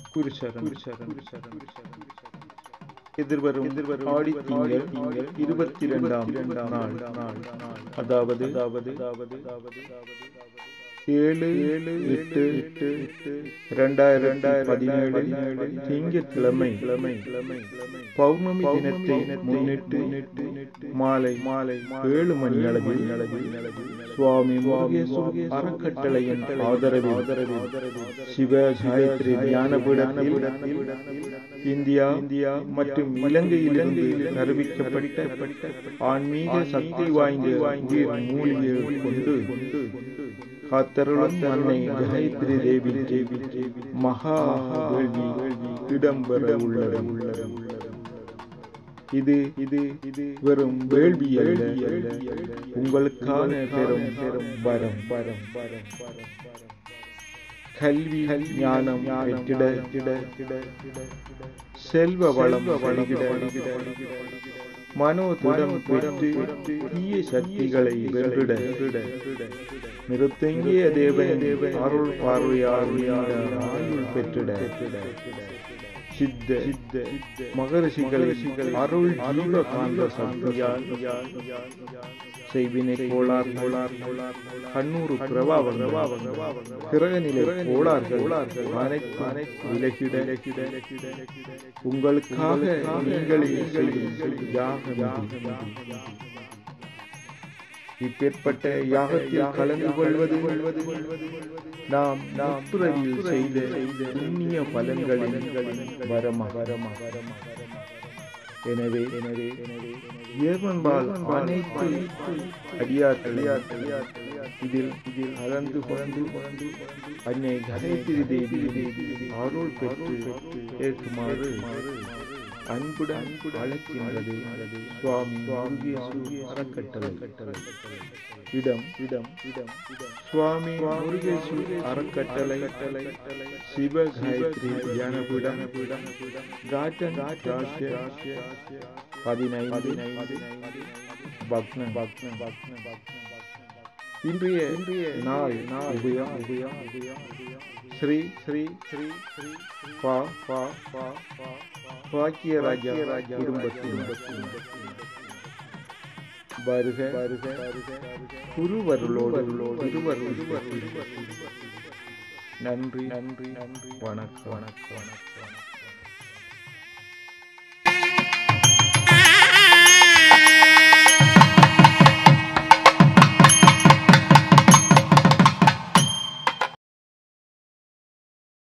குருசரன் எதிர்வரும் எதிர்வரும் ஆடி திங்கள் திங்கள் இருபத்தி இரண்டாம் இரண்டாம் நாள் நாள் அதாவது அதாவது அதாவது அதாவது ஏழு ஏழு எட்டு எட்டு எட்டு இரண்டாயிரம் இரண்டாயிரம் பதினேழு திங்கட்கிழமை கிழமை கிழமை பௌர்ணமி தினத்தை முன்னிட்டு மாலை மாலை ஏழு மணி அளவில் அளவில் சுவாமி முருகேஸ்வர அறக்கட்டளையின் ஆதரவில் ஆதரவில் சிவ காயத்ரி தியான பீடத்தில் இந்தியா இந்தியா மற்றும் இலங்கையிலிருந்து அறிவிக்கப்பட்ட ஆன்மீக சக்தி வாய்ந்த உயிர் மூலிகைகள் கொண்டு காத்தருளும் அன்னை காயத்ரி தேவி தேவி மகா வேள்வி இடம்பெற உள்ளது உள்ளது இது இது இது வெறும் வேள்வி அல்ல உங்களுக்கான பெரும் பெரும் வரம் வரம் வரம் வரம் கல்வி ஞானம் பெற்றிட திட திட செல்வ வளம் வழிகிட மனோதிடம் பெற்று தீய சக்திகளை வென்றிட நிறுத்தங்கிய தேவன் அருள் பார்வையால் ஆயுள் பெற்றிட சித்த சித்த மகரிஷிகளை அருள் ஜீவ காந்த சக்தியால் செய்வினை கோளார் கோளார் கண்ணூறு பிரபாவம் கிரகநிலை கோளார்கள் அனைத்து அனைத்து விலகிட உங்களுக்காக நீங்களே செய்யும் யாகம் இப்பேற்பட்ட யாகத்தில் கலந்து கொள்வது நாம் நாம் துறவியில் செய்த புண்ணிய பலன்களின் வரம வரம வரம எனவே எனவே ஏவன்பால் அனைத்து அடியார்கள் இதில் இதில் கலந்து கொண்டு அன்னை கணேத்திரி தேவி அருள் பெற்று ஏற்குமாறு அன்புடன் அழைக்கின்றது சுவாமி முருகேசு அறக்கட்டளை இடம் இடம் இடம் சுவாமி முருகேசு அறக்கட்டளை சிவ காயத்ரி தியானபீடம் காட்டன் ராசிய பதினைந்து பக்ன பக்ன பக்ன பக்ன இன்றைய இன்றைய நாள் உபயம் உபயம் உபயம் ஸ்ரீ ஸ்ரீ ஸ்ரீ ஸ்ரீ பா பா பா பா பாக்கிய ராஜா ராஜா குடும்பத்தின் வருக வருக குருவருளோடு இருவருள் நன்றி நன்றி நன்றி வணக்கம் வணக்கம் வணக்கம்